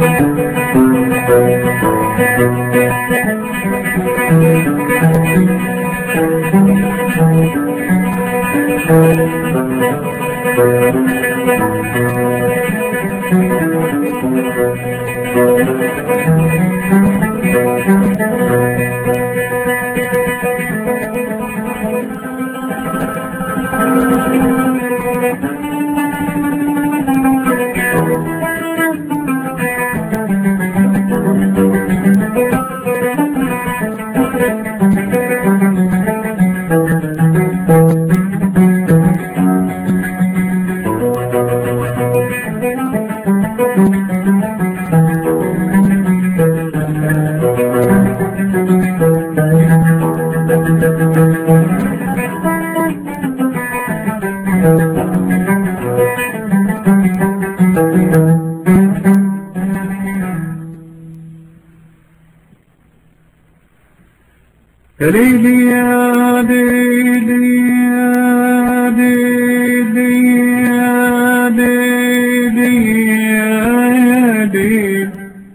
يا ليلي يا ليلي يا ليلي يا ليلي يا ليلي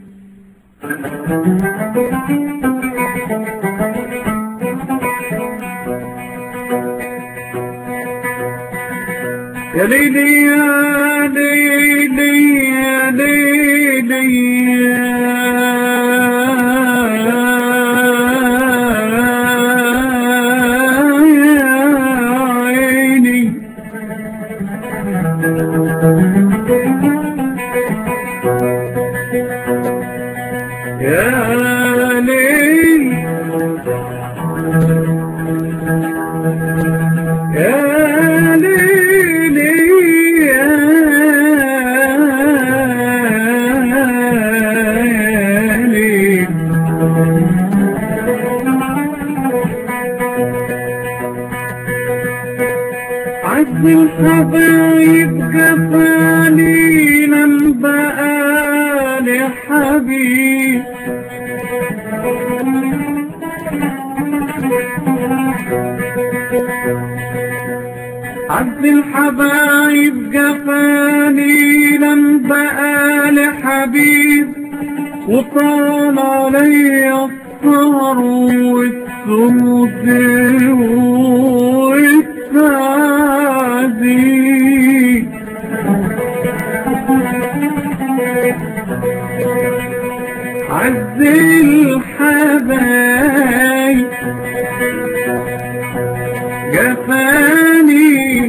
يا ليلي يا ليلي يا ليلي يا عيني يا ليل يا ليلي يا ليل عز الحبايب جفاني لم بقى لحبيب عز الحبايب جفاني لم بقى لحبيب وطال علي السهر والسود والتعذيب عز الحبايب جفاني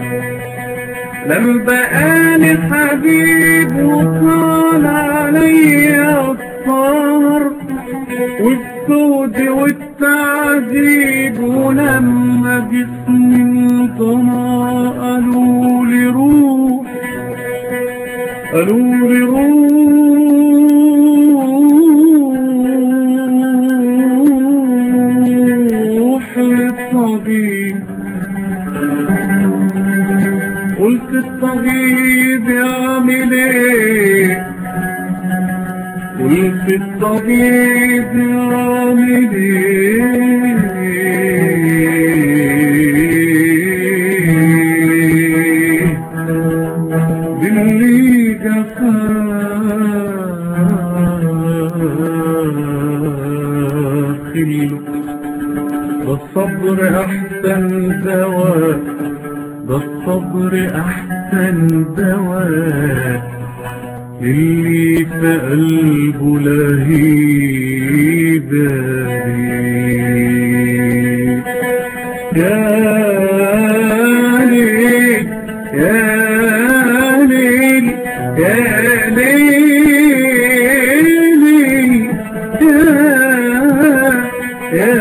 لم بقالي حبيب وطال علي الصهر والسود والتعذيب ولما جسمي انطمى قالوا لي روح قالوا لي روح للطبيب قلت الطبيب يعمل ايه قلت الطبيب يعمل ايه باللي جفاخله ده الصبر احسن دواء ده الصبر احسن دواء اللي في قلبه لهيب يا ليل يا ليل يا ليل يا يا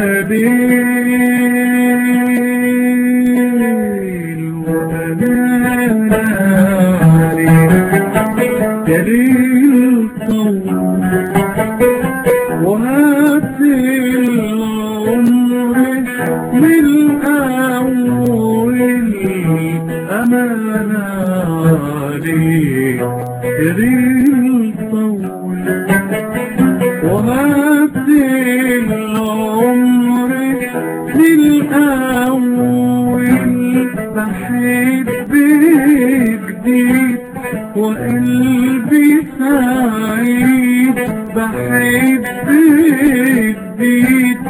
ليل وأنا دليل طول وهات العمر من أول أمانة عليك دليل طول وهات العمر من أول بحب جديد وقلبي سعيد بحب جديد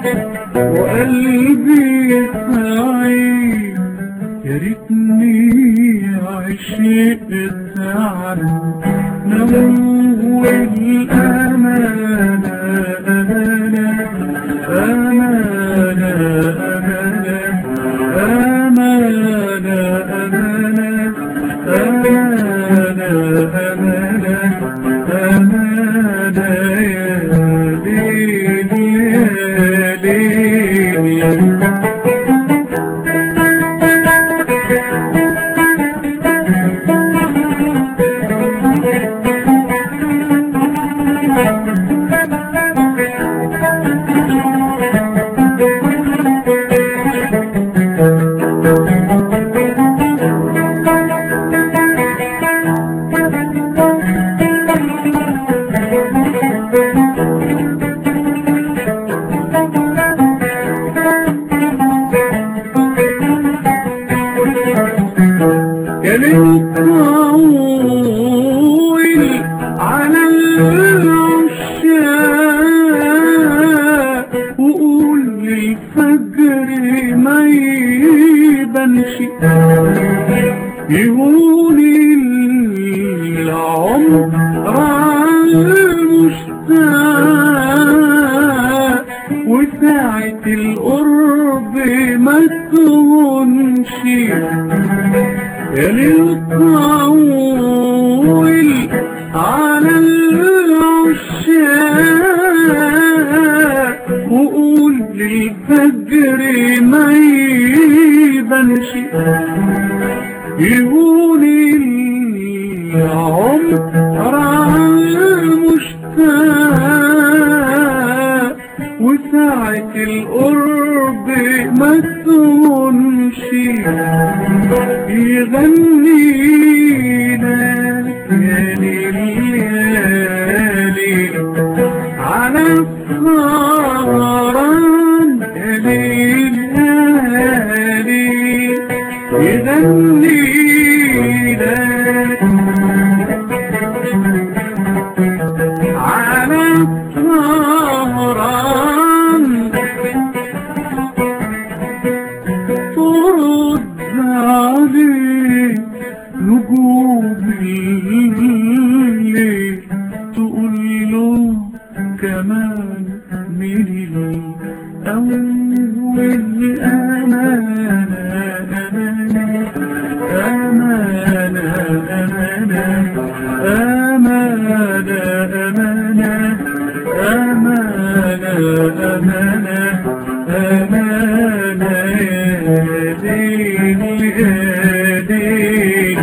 وقلبي سعيد يا ريتني عشقت عنه نور الأمانة أمانة أمانة أمانة أمانة أمانة أمانة أمانة يا ليل يا ليل كلمة طويل على العشاق وقول للفجر ما يبانش يهون العمر على المشتاق وساعة القرب ما تهونش للطول على العشاق وقول للفجر ما يبانش يقول العمر على المشتاق وساعة القرب ما تهونش يغني لك يا ليل يا ليل على السهران يا ليل يا ليل يغني لك على السهران ترد عليه نجوم الليل تقول له كمان من الأول أمانة أمانة أمانة أمانة أمانة أمانة أمانة أمانة يا دين يا دين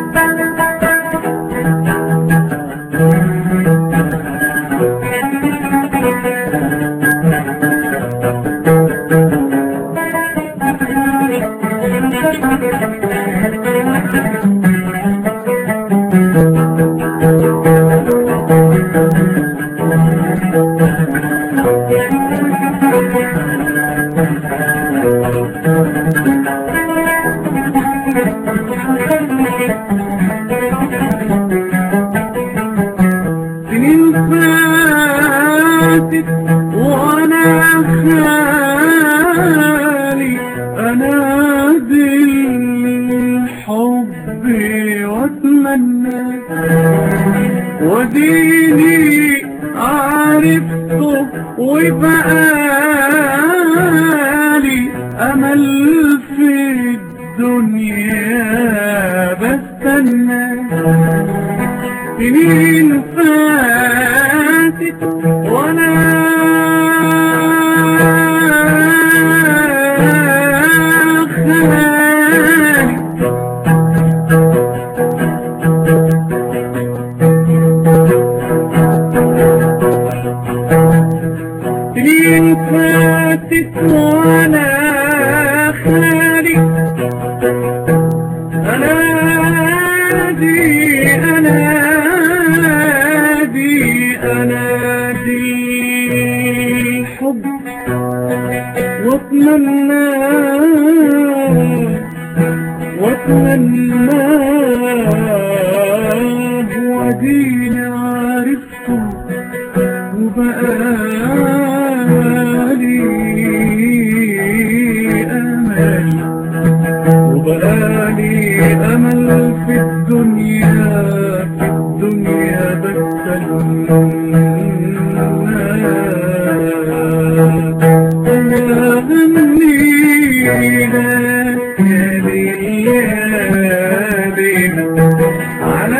سنين فاتت وانا خالي انادي الحب واتمنى وديني عرفته وبقالي امل في الدنيا بستنى سنين فاتت وانا خالي سنين فاتت وانا خالي أنادي أنادي أنادي الحب واتمنى واتمنى وديني عرفته وبقالي أمل وبقالي أمل في الدنيا في الدنيا بستنى أغني لك يا ليالي على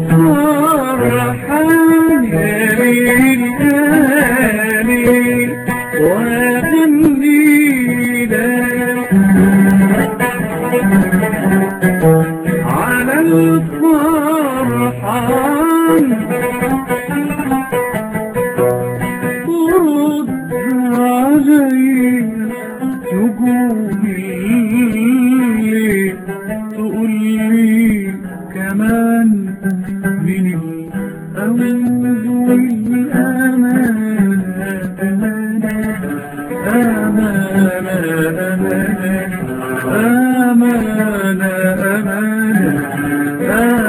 الفرحان يا ليالي وأغني لك على الفرحان ورد علي نجوم الليل تقول لي كمان من الأمل والأمانة أمانة أمانة أمانة أمانة أمانة